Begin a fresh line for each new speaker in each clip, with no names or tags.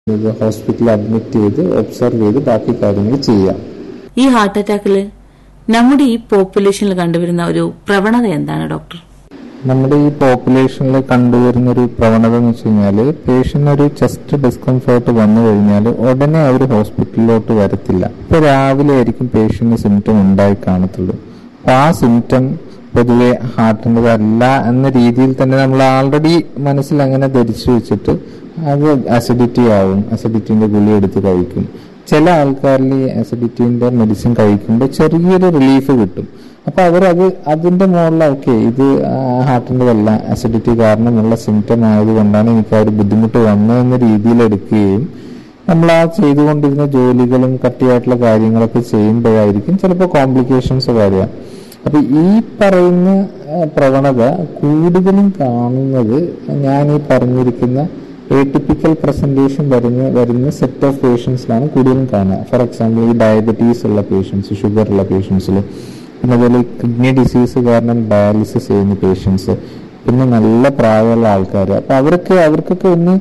ഇത് ഹോസ്പിറ്റലിൽ അഡ്മിറ്റ് ചെയ്ത് ഒബ്സർവ് ചെയ്ത് ബാക്കി കാര്യങ്ങൾ ചെയ്യാം
ഈ ഹാർട്ട് അറ്റാക്കില് നമ്മുടെ ഈ പോപ്പുലേഷനിൽ കണ്ടുവരുന്ന ഒരു പ്രവണത എന്താണ് ഡോക്ടർ
നമ്മുടെ ഈ പോപ്പുലേഷനിൽ കണ്ടുവരുന്ന ഒരു പ്രവണത എന്ന് വെച്ച് കഴിഞ്ഞാല് പേഷ്യന്റ് ഒരു ചെസ്റ്റ് ഡിസ്കംഫേർട്ട് വന്നു കഴിഞ്ഞാൽ ഉടനെ അവർ ഹോസ്പിറ്റലിലോട്ട് വരത്തില്ല ഇപ്പൊ രാവിലെ ആയിരിക്കും പേഷ്യന്റ് സിംറ്റം ഉണ്ടായി കാണത്തുള്ളൂ അപ്പൊ ആ സിംറ്റം പൊതുവെ ഹാർട്ടിൻ്റെതല്ല എന്ന രീതിയിൽ തന്നെ നമ്മൾ ആൾറെഡി മനസ്സിൽ അങ്ങനെ ധരിച്ചു വെച്ചിട്ട് അത് അസിഡിറ്റി ആവും അസിഡിറ്റിന്റെ ഗുളി എടുത്ത് കഴിക്കും ചില ആൾക്കാരിൽ ഈ അസിഡിറ്റിന്റെ മെഡിസിൻ കഴിക്കുമ്പോൾ ചെറിയൊരു റിലീഫ് കിട്ടും അപ്പൊ അവരത് അതിന്റെ മുകളിൽ ഓക്കെ ഇത് ഹാർട്ടിൻ്റെതല്ല അസിഡിറ്റി കാരണമുള്ള സിംറ്റം ആയതുകൊണ്ടാണ് എനിക്ക് ആ ഒരു ബുദ്ധിമുട്ട് വന്നതെന്ന രീതിയിൽ എടുക്കുകയും നമ്മൾ ആ ചെയ്തുകൊണ്ടിരുന്ന ജോലികളും കട്ടിയായിട്ടുള്ള കാര്യങ്ങളൊക്കെ ചെയ്യുമ്പോഴായിരിക്കും ചിലപ്പോൾ കോംപ്ലിക്കേഷൻസ് വരിക അപ്പൊ ഈ പറയുന്ന ആ, പ്രവണത കൂടുതലും കാണുന്നത് ഞാൻ ഈ പറഞ്ഞിരിക്കുന്ന എട്ടിപ്പിക്കൽ പ്രസന്റേഷൻ വരുന്ന വരുന്ന സെറ്റ് ഓഫ് പേഷ്യൻസിലാണ് കൂടുതലും കാണുക ഫോർ എക്സാമ്പിൾ ഈ ഡയബറ്റീസ് ഉള്ള പേഷ്യൻസ് ഷുഗർ ഉള്ള പേഷ്യൻസിൽ പിന്നെ അതുപോലെ കിഡ്നി ഡിസീസ് കാരണം ഡയാലിസിസ് ചെയ്യുന്ന പേഷ്യൻസ് പിന്നെ നല്ല പ്രായമുള്ള ആൾക്കാർ അപ്പൊ അവർക്ക് അവർക്കൊക്കെ ഒന്ന്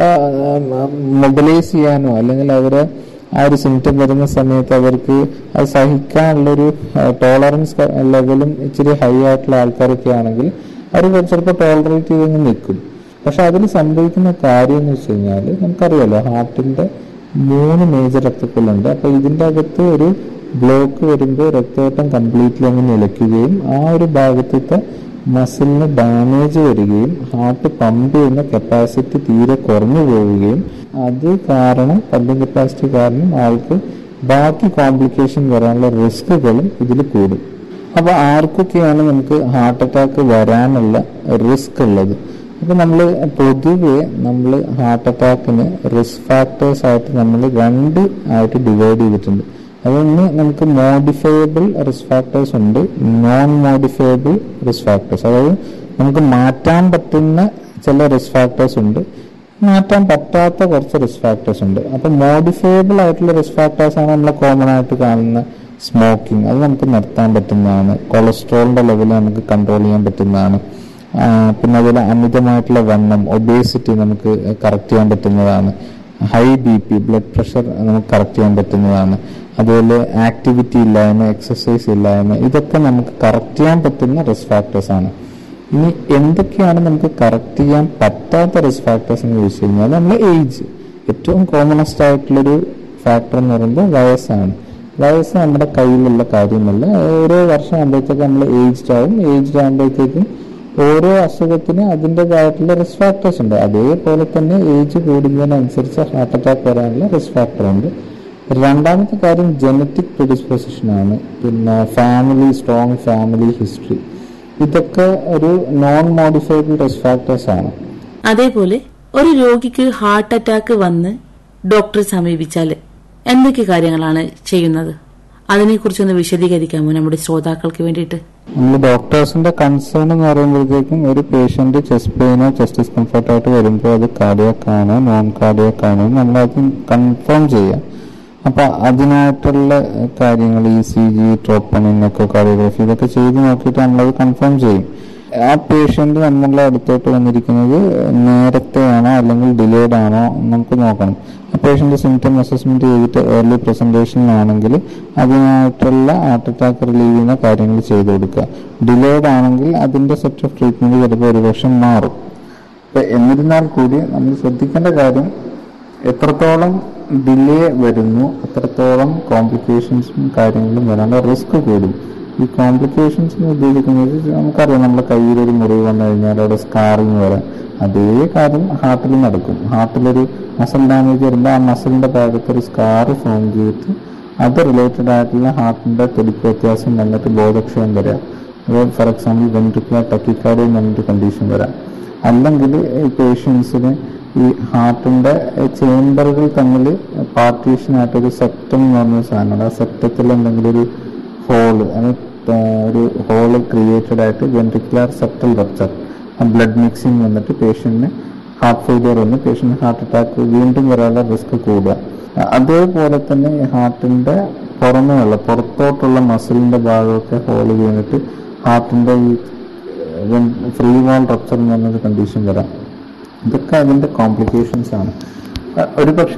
മൊബിലൈസ് ചെയ്യാനോ അല്ലെങ്കിൽ അവരെ ആ ഒരു സിംറ്റം വരുന്ന സമയത്ത് അവർക്ക് അത് സഹിക്കാനുള്ളൊരു ടോളറൻസ് ലെവലും ഇച്ചിരി ഹൈ ആയിട്ടുള്ള ആൾക്കാരൊക്കെ ആണെങ്കിൽ അവർ ചിലപ്പോൾ ടോളറേറ്റ് ചെയ്തങ്ങ് നിൽക്കും പക്ഷെ അതിൽ സംഭവിക്കുന്ന കാര്യം എന്ന് വെച്ച് കഴിഞ്ഞാൽ നമുക്കറിയാലോ ഹാർട്ടിന്റെ മൂന്ന് മേജർ രക്തക്കുള്ളുണ്ട് അപ്പൊ ഇതിന്റെ അകത്ത് ഒരു ബ്ലോക്ക് വരുമ്പോൾ രക്തയോട്ടം കംപ്ലീറ്റ്ലി അങ്ങ് നിലയ്ക്കുകയും ആ ഒരു ഭാഗത്തെ മസിലിന് ഡാമേജ് വരികയും ഹാർട്ട് പമ്പ് ചെയ്യുന്ന കപ്പാസിറ്റി തീരെ കുറഞ്ഞു പോവുകയും അത് കാരണം പമ്പിംഗ് കപ്പാസിറ്റി കാരണം ആൾക്ക് ബാക്കി കോംപ്ലിക്കേഷൻ വരാനുള്ള റിസ്കുകളും ഇതിൽ കൂടും അപ്പൊ ആർക്കൊക്കെയാണ് നമുക്ക് ഹാർട്ട് അറ്റാക്ക് വരാനുള്ള റിസ്ക് ഉള്ളത് അപ്പൊ നമ്മൾ പൊതുവെ നമ്മൾ ഹാർട്ട് അറ്റാക്കിന് റിസ്ക് ഫാക്ടേഴ്സ് ആയിട്ട് നമ്മൾ രണ്ട് ആയിട്ട് ഡിവൈഡ് ചെയ്തിട്ടുണ്ട് അതൊന്ന് നമുക്ക് മോഡിഫയബിൾ റിസ്ക് ഫാക്ടേഴ്സ് ഉണ്ട് നോൺ മോഡിഫയബിൾ റിസ്ക് ഫാക്ടേഴ്സ് അതായത് നമുക്ക് മാറ്റാൻ പറ്റുന്ന ചില റിസ്ക് ഫാക്ടേഴ്സ് ഉണ്ട് മാറ്റാൻ പറ്റാത്ത കുറച്ച് റിസ്ക് ഫാക്ടേഴ്സ് ഉണ്ട് അപ്പൊ മോഡിഫയബിൾ ആയിട്ടുള്ള റിസ്ക് ഫാക്ടേഴ്സ് ആണ് നമ്മൾ കോമൺ ആയിട്ട് കാണുന്ന സ്മോക്കിംഗ് അത് നമുക്ക് നിർത്താൻ പറ്റുന്നതാണ് കൊളസ്ട്രോളിന്റെ ലെവൽ നമുക്ക് കൺട്രോൾ ചെയ്യാൻ പറ്റുന്നതാണ് ആ, പിന്നെ അതുപോലെ അമിതമായിട്ടുള്ള വണ്ണം ഒബേസിറ്റി നമുക്ക് കറക്റ്റ് ചെയ്യാൻ പറ്റുന്നതാണ് high B P blood pressure നമുക്ക് കറക്റ്റ് ചെയ്യാൻ പറ്റുന്നതാണ് അതുപോലെ ആക്ടിവിറ്റി ഇല്ലായ്മ എക്സസൈസ് ഇല്ലായ്മ ഇതൊക്കെ നമുക്ക് കറക്റ്റ് ചെയ്യാൻ പറ്റുന്ന റിസ്ക് ഫാക്ടേഴ്സ് ആണ് ഇനി എന്തൊക്കെയാണ് നമുക്ക് കറക്റ്റ് ചെയ്യാൻ പറ്റാത്ത റിസ്ക് ഫാക്ടേഴ്സ് എന്ന് ചോദിച്ചു കഴിഞ്ഞാൽ നമ്മുടെ ഏജ് ഏറ്റവും കോമണസ്റ്റ് ആയിട്ടുള്ളൊരു ഫാക്ടർ എന്ന് പറയുമ്പോൾ വയസ്സാണ് വയസ്സ് നമ്മുടെ കയ്യിലുള്ള കാര്യമല്ല ഓരോ വർഷം ആകുമ്പോഴത്തേക്ക് നമ്മൾ ഏജ്ഡ് ആവും ഏജ്ഡ് ആകുമ്പോഴത്തേക്കും ഓരോ അസുഖത്തിന് അതിൻ്റെതായിട്ടുള്ള റിസ്ക് ഫാക്ടേഴ്സ് ഉണ്ട് അതേപോലെ തന്നെ ഏജ് കൂടുന്നതിനനുസരിച്ച് ഹാർട്ട് അറ്റാക്ക് വരാനുള്ള റിസ്ക് ഫാക്ടർ ഉണ്ട് രണ്ടാമത്തെ കാര്യം ജനറ്റിക് പ്രിഡിസ്പോസിഷൻ ആണ് പിന്നെ ഫാമിലി സ്ട്രോങ് ഫാമിലി ഹിസ്റ്ററി ഇതൊക്കെ ഒരു നോൺ മോഡിഫൈബിൾ റിസ്ക് ഫാക്ടേഴ്സ് ആണ്
അതേപോലെ ഒരു രോഗിക്ക് ഹാർട്ട് അറ്റാക്ക് വന്ന് ഡോക്ടറെ സമീപിച്ചാൽ എന്തൊക്കെ കാര്യങ്ങളാണ് ചെയ്യുന്നത് അതിനെക്കുറിച്ചൊന്ന് വിശദീകരിക്കാമോ നമ്മുടെ ശ്രോതാക്കൾക്ക് വേണ്ടിയിട്ട്
നമ്മൾ ഡോക്ടേഴ്സിന്റെ കൺസേൺ എന്ന് പറയുമ്പോഴത്തേക്കും ഒരു പേഷ്യന്റ് ചെസ്റ്റ് പെയിനോ ചെസ്റ്റ് ഡിസ്കംഫർട്ട് ആയിട്ട് വരുമ്പോൾ അത് കാർഡിയാക്ക് ആണോ നോൺ കാർഡിയാക്ക് ആണോ നമ്മൾ അത് കൺഫേം ചെയ്യാം അപ്പൊ അതിനായിട്ടുള്ള കാര്യങ്ങൾ ഇ സി ജി ട്രോപ്പണിൻ ഒക്കെ കാർഡിയോഗ്രഫി ഇതൊക്കെ ചെയ്ത് നോക്കിയിട്ട് നമ്മളത് കൺഫേം ചെയ്യും ആ പേഷ്യന്റ് നമ്മളുടെ അടുത്തോട്ട് വന്നിരിക്കുന്നത് നേരത്തെയാണോ അല്ലെങ്കിൽ ഡിലേഡ് ആണോ എന്ന് നമുക്ക് നോക്കണം ആ പേഷ്യന്റ് സിംറ്റം അസസ്മെന്റ് ചെയ്തിട്ട് ഏർലി പ്രസന്റേഷനിലാണെങ്കിൽ അതിനായിട്ടുള്ള ഹാർട്ട് അറ്റാക്ക് റിലീവ് ചെയ്യുന്ന കാര്യങ്ങൾ ചെയ്തു കൊടുക്കുക ഡിലേഡ് ആണെങ്കിൽ അതിന്റെ സെറ്റ് ഓഫ് ട്രീറ്റ്മെന്റ് ചിലപ്പോൾ ഒരു വർഷം മാറും അപ്പൊ എന്നിരുന്നാൽ കൂടി നമ്മൾ ശ്രദ്ധിക്കേണ്ട കാര്യം എത്രത്തോളം ഡിലേ വരുന്നു അത്രത്തോളം കോംപ്ലിക്കേഷൻസും കാര്യങ്ങളും വരാനുള്ള റിസ്ക് കൂടും ഈ കോംപ്ലിക്കേഷൻസ് എന്ന് ഉദ്ദേശിക്കുന്നത് നമുക്കറിയാം നമ്മുടെ കയ്യിൽ ഒരു മുറിവ് വന്നു കഴിഞ്ഞാൽ അവിടെ സ്കാറിങ് വരാം അതേ കാര്യം ഹാർട്ടിൽ നടക്കും ഹാർട്ടിലൊരു മസിൽ ഡാമേജ് വരുമ്പോൾ ആ മസിലിന്റെ ഭാഗത്ത് ഒരു സ്കാർ ഫോം ചെയ്തിട്ട് അത് റിലേറ്റഡ് ആയിട്ടുള്ള ഹാർട്ടിന്റെ തുടിപ്പ് വ്യത്യാസം വന്നിട്ട് ബോധക്ഷയം വരാം അതായത് ഫോർ എക്സാമ്പിൾ വെൻട്രിക്കുലർ ടക്കിക്കാർഡിയ എന്ന് പറഞ്ഞിട്ട് കണ്ടീഷൻ വരാം അല്ലെങ്കിൽ ഈ പേഷ്യൻസിന് ഈ ഹാർട്ടിന്റെ ചേംബറുകൾ തമ്മിൽ പാർട്ടീഷൻ ആയിട്ട് ഒരു സെപ്റ്റം എന്ന് പറഞ്ഞ സാധനമാണ് ആ സെപ്റ്റത്തിൽ എന്തെങ്കിലും ഒരു ഹോള് ഒരു ഹോള് ക്രിയേറ്റഡ് ആയിട്ട് ventricular septal rupture blood mixing വന്നിട്ട് പേഷ്യന്റിന് ഹാർട്ട് ഫെയിലിയർ വന്ന് പേഷ്യന്റ് ഹാർട്ട് അറ്റാക്ക് വീണ്ടും വരാനുള്ള റിസ്ക് കൂടുക അതേപോലെ തന്നെ ഈ ഹാർട്ടിന്റെ പുറമേയുള്ള പുറത്തോട്ടുള്ള മസിലിന്റെ ഭാഗമൊക്കെ ഹോൾ വീണിട്ട് ഹാർട്ടിന്റെ ഈ ഫ്രീ വാൾ റപ്ചർ എന്ന് പറഞ്ഞൊരു കണ്ടീഷൻ വരാം ഇതൊക്കെ അതിന്റെ കോംപ്ലിക്കേഷൻസ് ആണ് ഒരു പക്ഷെ